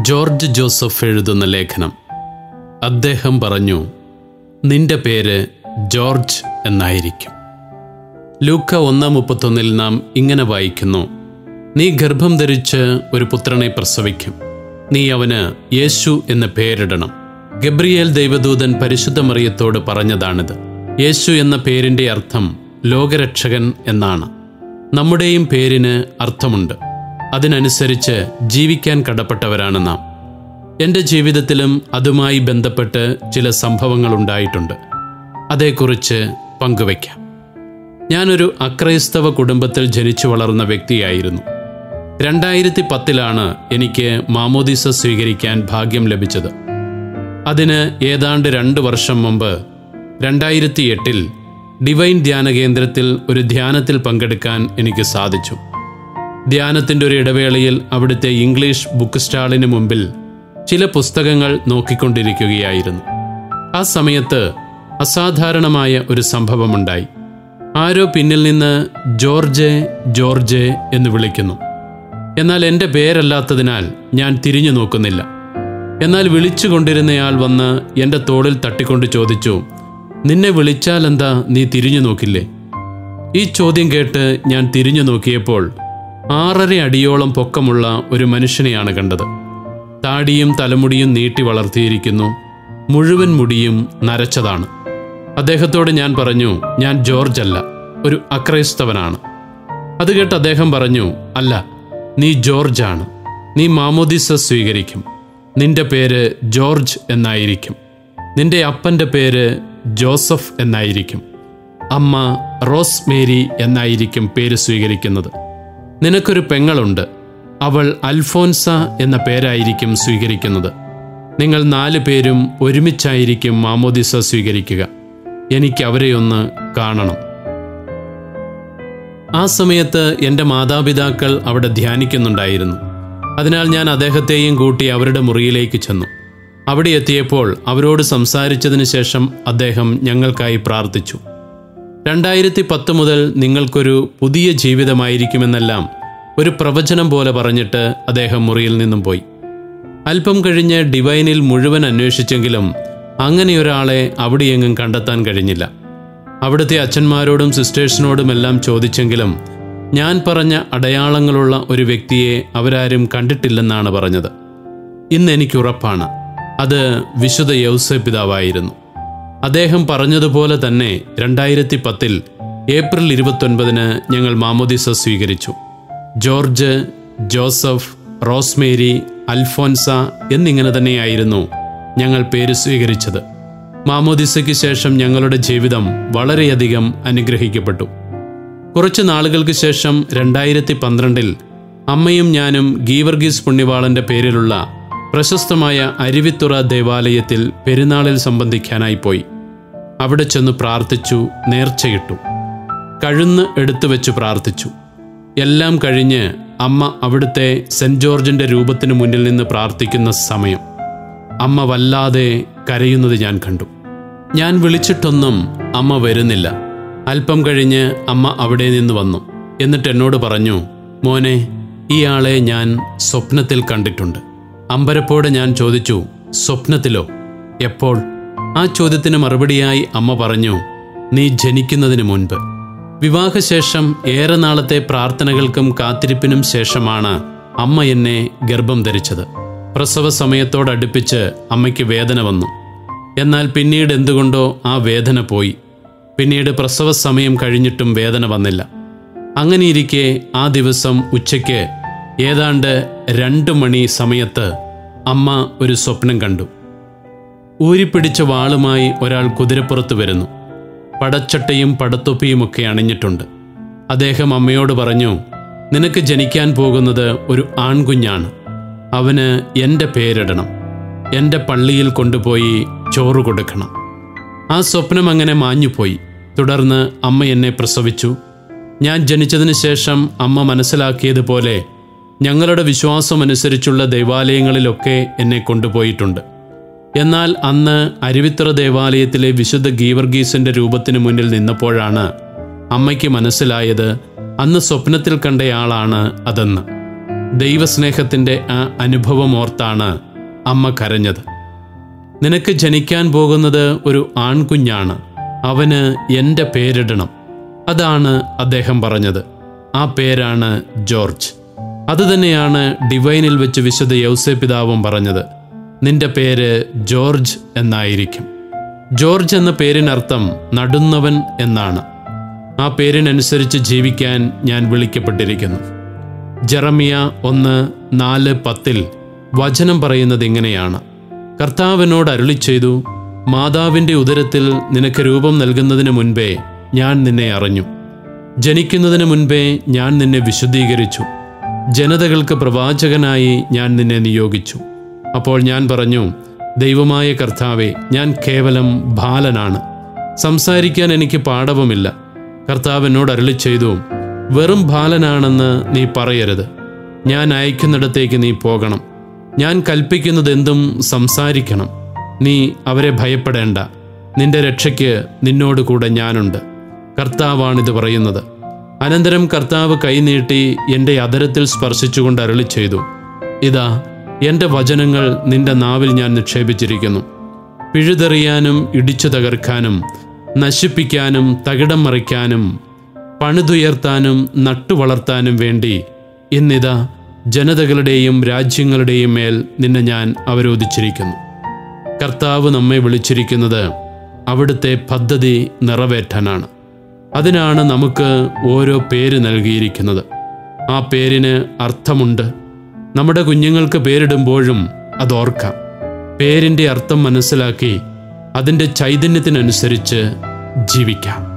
George Joseph എഴുതുന്ന ലേഖനം അദ്ദേഹം പറഞ്ഞു നിന്റെ പേര് ജോർജ് എന്നായിരിക്കും ലൂക്ക ഒന്നാം മുപ്പത്തൊന്നിൽ നാം ഇങ്ങനെ വായിക്കുന്നു നീ ഗർഭം ധരിച്ച് ഒരു പുത്രനെ പ്രസവിക്കും നീ അവന് യേശു എന്ന് പേരിടണം ഗബ്രിയേൽ ദൈവദൂതൻ പരിശുദ്ധ മറിയത്തോട് പറഞ്ഞതാണിത് യേശു എന്ന പേരിൻ്റെ അർത്ഥം ലോകരക്ഷകൻ എന്നാണ് നമ്മുടെയും പേരിന് അർത്ഥമുണ്ട് അതിനനുസരിച്ച് ജീവിക്കാൻ കടപ്പെട്ടവരാണ് നാം എൻ്റെ ജീവിതത്തിലും അതുമായി ബന്ധപ്പെട്ട് ചില സംഭവങ്ങൾ ഉണ്ടായിട്ടുണ്ട് അതേക്കുറിച്ച് പങ്കുവയ്ക്കാം ഞാനൊരു അക്രൈസ്തവ കുടുംബത്തിൽ ജനിച്ചു വളർന്ന വ്യക്തിയായിരുന്നു രണ്ടായിരത്തി പത്തിലാണ് എനിക്ക് മാമോദിസ സ്വീകരിക്കാൻ ഭാഗ്യം ലഭിച്ചത് അതിന് ഏതാണ്ട് രണ്ട് വർഷം മുമ്പ് രണ്ടായിരത്തി എട്ടിൽ ഡിവൈൻ ധ്യാന കേന്ദ്രത്തിൽ ഒരു ധ്യാനത്തിൽ പങ്കെടുക്കാൻ എനിക്ക് സാധിച്ചു ധ്യാനത്തിൻ്റെ ഒരു ഇടവേളയിൽ അവിടുത്തെ ഇംഗ്ലീഷ് ബുക്ക് സ്റ്റാളിന് മുമ്പിൽ ചില പുസ്തകങ്ങൾ നോക്കിക്കൊണ്ടിരിക്കുകയായിരുന്നു ആ സമയത്ത് അസാധാരണമായ ഒരു സംഭവമുണ്ടായി ആരോ പിന്നിൽ നിന്ന് ജോർജ് ജോർജ് എന്ന് വിളിക്കുന്നു എന്നാൽ എൻ്റെ പേരല്ലാത്തതിനാൽ ഞാൻ തിരിഞ്ഞു നോക്കുന്നില്ല എന്നാൽ വിളിച്ചുകൊണ്ടിരുന്നയാൾ വന്ന് എൻ്റെ തോളിൽ തട്ടിക്കൊണ്ട് ചോദിച്ചു നിന്നെ വിളിച്ചാൽ എന്താ നീ തിരിഞ്ഞു നോക്കില്ലേ ഈ ചോദ്യം കേട്ട് ഞാൻ തിരിഞ്ഞു നോക്കിയപ്പോൾ ആറര അടിയോളം പൊക്കമുള്ള ഒരു മനുഷ്യനെയാണ് കണ്ടത് താടിയും തലമുടിയും നീട്ടി വളർത്തിയിരിക്കുന്നു മുഴുവൻ മുടിയും നരച്ചതാണ് അദ്ദേഹത്തോട് ഞാൻ പറഞ്ഞു ഞാൻ ജോർജ് അല്ല ഒരു അക്രൈസ്തവനാണ് അത് കേട്ട് അദ്ദേഹം പറഞ്ഞു അല്ല നീ ജോർജ് ആണ് നീ മാമോദിസ സ്വീകരിക്കും നിന്റെ പേര് ജോർജ് എന്നായിരിക്കും നിന്റെ അപ്പൻ്റെ പേര് ജോസഫ് എന്നായിരിക്കും അമ്മ റോസ് മേരി എന്നായിരിക്കും പേര് സ്വീകരിക്കുന്നത് നിനക്കൊരു പെങ്ങളുണ്ട് അവൾ അൽഫോൻസ എന്ന പേരായിരിക്കും സ്വീകരിക്കുന്നത് നിങ്ങൾ നാല് പേരും ഒരുമിച്ചായിരിക്കും മാമോദിസ സ്വീകരിക്കുക എനിക്ക് അവരെയൊന്ന് കാണണം ആ സമയത്ത് എൻ്റെ മാതാപിതാക്കൾ അവിടെ ധ്യാനിക്കുന്നുണ്ടായിരുന്നു അതിനാൽ ഞാൻ അദ്ദേഹത്തെയും കൂട്ടി അവരുടെ മുറിയിലേക്ക് ചെന്നു അവിടെ എത്തിയപ്പോൾ അവരോട് സംസാരിച്ചതിന് ശേഷം അദ്ദേഹം ഞങ്ങൾക്കായി പ്രാർത്ഥിച്ചു രണ്ടായിരത്തി പത്ത് മുതൽ നിങ്ങൾക്കൊരു പുതിയ ജീവിതമായിരിക്കുമെന്നെല്ലാം ഒരു പ്രവചനം പോലെ പറഞ്ഞിട്ട് അദ്ദേഹം മുറിയിൽ നിന്നും പോയി അല്പം കഴിഞ്ഞ് ഡിവൈനിൽ മുഴുവൻ അന്വേഷിച്ചെങ്കിലും അങ്ങനെയൊരാളെ അവിടെയെങ്ങും കണ്ടെത്താൻ കഴിഞ്ഞില്ല അവിടുത്തെ അച്ഛന്മാരോടും സിസ്റ്റേഴ്സിനോടുമെല്ലാം ചോദിച്ചെങ്കിലും ഞാൻ പറഞ്ഞ അടയാളങ്ങളുള്ള ഒരു വ്യക്തിയെ അവരാരും കണ്ടിട്ടില്ലെന്നാണ് പറഞ്ഞത് ഇന്ന് എനിക്കുറപ്പാണ് അത് വിശുദ്ധ യൗസ പിതാവായിരുന്നു അദ്ദേഹം പറഞ്ഞതുപോലെ തന്നെ രണ്ടായിരത്തി പത്തിൽ ഏപ്രിൽ ഇരുപത്തൊൻപതിന് ഞങ്ങൾ മാമോദിസ സ്വീകരിച്ചു ജോർജ് ജോസഫ് റോസ്മേരി അൽഫോൻസ എന്നിങ്ങനെ തന്നെയായിരുന്നു ഞങ്ങൾ പേര് സ്വീകരിച്ചത് മാമോദിസയ്ക്ക് ശേഷം ഞങ്ങളുടെ ജീവിതം വളരെയധികം അനുഗ്രഹിക്കപ്പെട്ടു കുറച്ച് നാളുകൾക്ക് ശേഷം രണ്ടായിരത്തി പന്ത്രണ്ടിൽ അമ്മയും ഞാനും ഗീവർഗീസ് പുണ്യവാളന്റെ പേരിലുള്ള പ്രശസ്തമായ അരുവിത്തുറ ദേവാലയത്തിൽ പെരുന്നാളിൽ സംബന്ധിക്കാനായി പോയി അവിടെ ചെന്ന് പ്രാർത്ഥിച്ചു നേർച്ചയിട്ടു കഴുന്ന് എടുത്തു വെച്ച് പ്രാർത്ഥിച്ചു എല്ലാം കഴിഞ്ഞ് അമ്മ അവിടുത്തെ സെന്റ് ജോർജിന്റെ രൂപത്തിന് മുന്നിൽ നിന്ന് പ്രാർത്ഥിക്കുന്ന സമയം അമ്മ വല്ലാതെ കരയുന്നത് ഞാൻ കണ്ടു ഞാൻ വിളിച്ചിട്ടൊന്നും അമ്മ വരുന്നില്ല അല്പം കഴിഞ്ഞ് അമ്മ അവിടെ നിന്ന് വന്നു എന്നിട്ട് എന്നോട് പറഞ്ഞു മോനെ ഈ ആളെ ഞാൻ സ്വപ്നത്തിൽ കണ്ടിട്ടുണ്ട് അമ്പരപ്പോടെ ഞാൻ ചോദിച്ചു സ്വപ്നത്തിലോ എപ്പോൾ ആ ചോദ്യത്തിന് മറുപടിയായി അമ്മ പറഞ്ഞു നീ ജനിക്കുന്നതിന് മുൻപ് വിവാഹശേഷം ഏറെ നാളത്തെ പ്രാർത്ഥനകൾക്കും കാത്തിരിപ്പിനും ശേഷമാണ് അമ്മ എന്നെ ഗർഭം ധരിച്ചത് പ്രസവ സമയത്തോടടുപ്പിച്ച് അമ്മയ്ക്ക് വേദന വന്നു എന്നാൽ പിന്നീട് എന്തുകൊണ്ടോ ആ വേദന പോയി പിന്നീട് പ്രസവ സമയം കഴിഞ്ഞിട്ടും വേദന വന്നില്ല അങ്ങനെയിരിക്കെ ആ ദിവസം ഉച്ചയ്ക്ക് ഏതാണ്ട് രണ്ട് മണി സമയത്ത് അമ്മ ഒരു സ്വപ്നം കണ്ടു ഊരിപ്പിടിച്ച വാളുമായി ഒരാൾ കുതിരപ്പുറത്ത് വരുന്നു പടച്ചട്ടയും പടത്തൊപ്പിയുമൊക്കെ അണിഞ്ഞിട്ടുണ്ട് അദ്ദേഹം അമ്മയോട് പറഞ്ഞു നിനക്ക് ജനിക്കാൻ പോകുന്നത് ഒരു ആൺകുഞ്ഞാണ് അവന് എൻ്റെ പേരിടണം എൻ്റെ പള്ളിയിൽ കൊണ്ടുപോയി ചോറ് കൊടുക്കണം ആ സ്വപ്നം അങ്ങനെ മാഞ്ഞുപോയി തുടർന്ന് അമ്മ എന്നെ പ്രസവിച്ചു ഞാൻ ജനിച്ചതിന് ശേഷം അമ്മ മനസ്സിലാക്കിയതുപോലെ ഞങ്ങളുടെ വിശ്വാസമനുസരിച്ചുള്ള ദൈവാലയങ്ങളിലൊക്കെ എന്നെ കൊണ്ടുപോയിട്ടുണ്ട് എന്നാൽ അന്ന് അരുവിത്തറ ദേവാലയത്തിലെ വിശുദ്ധ ഗീവർഗീസിന്റെ രൂപത്തിന് മുന്നിൽ നിന്നപ്പോഴാണ് അമ്മയ്ക്ക് മനസ്സിലായത് അന്ന് സ്വപ്നത്തിൽ കണ്ടയാളാണ് അതെന്ന് ദൈവസ്നേഹത്തിൻ്റെ ആ അനുഭവം ഓർത്താണ് അമ്മ കരഞ്ഞത് നിനക്ക് ജനിക്കാൻ പോകുന്നത് ഒരു ആൺകുഞ്ഞാണ് അവന് എൻ്റെ പേരിടണം അതാണ് അദ്ദേഹം പറഞ്ഞത് ആ പേരാണ് ജോർജ് അതുതന്നെയാണ് ഡിവൈനിൽ വെച്ച് വിശുദ്ധ യൗസേ പിതാവും പറഞ്ഞത് നിന്റെ പേര് ജോർജ് എന്നായിരിക്കും ജോർജ് എന്ന പേരിനർത്ഥം നടുന്നവൻ എന്നാണ് ആ പേരിനനുസരിച്ച് ജീവിക്കാൻ ഞാൻ വിളിക്കപ്പെട്ടിരിക്കുന്നു ജെറമിയ ഒന്ന് നാല് പത്തിൽ വചനം പറയുന്നത് ഇങ്ങനെയാണ് കർത്താവിനോട് അരുളി ചെയ്തു മാതാവിൻ്റെ ഉദരത്തിൽ നിനക്ക് രൂപം നൽകുന്നതിന് മുൻപേ ഞാൻ നിന്നെ അറിഞ്ഞു ജനിക്കുന്നതിന് മുൻപേ ഞാൻ നിന്നെ വിശുദ്ധീകരിച്ചു ജനതകൾക്ക് പ്രവാചകനായി ഞാൻ നിന്നെ നിയോഗിച്ചു അപ്പോൾ ഞാൻ പറഞ്ഞു ദൈവമായ കർത്താവെ ഞാൻ കേവലം ബാലനാണ് സംസാരിക്കാൻ എനിക്ക് പാടവുമില്ല കർത്താവ് എന്നോട് അരുളി ചെയ്തു വെറും ബാലനാണെന്ന് നീ പറയരുത് ഞാൻ അയക്കുന്നിടത്തേക്ക് നീ പോകണം ഞാൻ കൽപ്പിക്കുന്നതെന്തും സംസാരിക്കണം നീ അവരെ ഭയപ്പെടേണ്ട നിന്റെ രക്ഷയ്ക്ക് നിന്നോട് കൂടെ ഞാനുണ്ട് കർത്താവാണിത് പറയുന്നത് അനന്തരം കർത്താവ് കൈനീട്ടി എൻ്റെ അതരത്തിൽ സ്പർശിച്ചുകൊണ്ട് അരുളി ചെയ്തു ഇതാ എൻ്റെ വചനങ്ങൾ നിന്റെ നാവിൽ ഞാൻ നിക്ഷേപിച്ചിരിക്കുന്നു പിഴുതെറിയാനും ഇടിച്ചു തകർക്കാനും നശിപ്പിക്കാനും തകിടം മറിക്കാനും പണിതുയർത്താനും നട്ടുവളർത്താനും വേണ്ടി ഇന്നിതാ ജനതകളുടെയും രാജ്യങ്ങളുടെയും മേൽ നിന്നെ ഞാൻ അവരോധിച്ചിരിക്കുന്നു കർത്താവ് നമ്മെ വിളിച്ചിരിക്കുന്നത് അവിടുത്തെ പദ്ധതി നിറവേറ്റാനാണ് അതിനാണ് നമുക്ക് ഓരോ പേര് നൽകിയിരിക്കുന്നത് ആ പേരിന് അർത്ഥമുണ്ട് നമ്മുടെ കുഞ്ഞുങ്ങൾക്ക് പേരിടുമ്പോഴും അതോർക്കാം പേരിൻ്റെ അർത്ഥം മനസ്സിലാക്കി അതിൻ്റെ ചൈതന്യത്തിനനുസരിച്ച് ജീവിക്കാം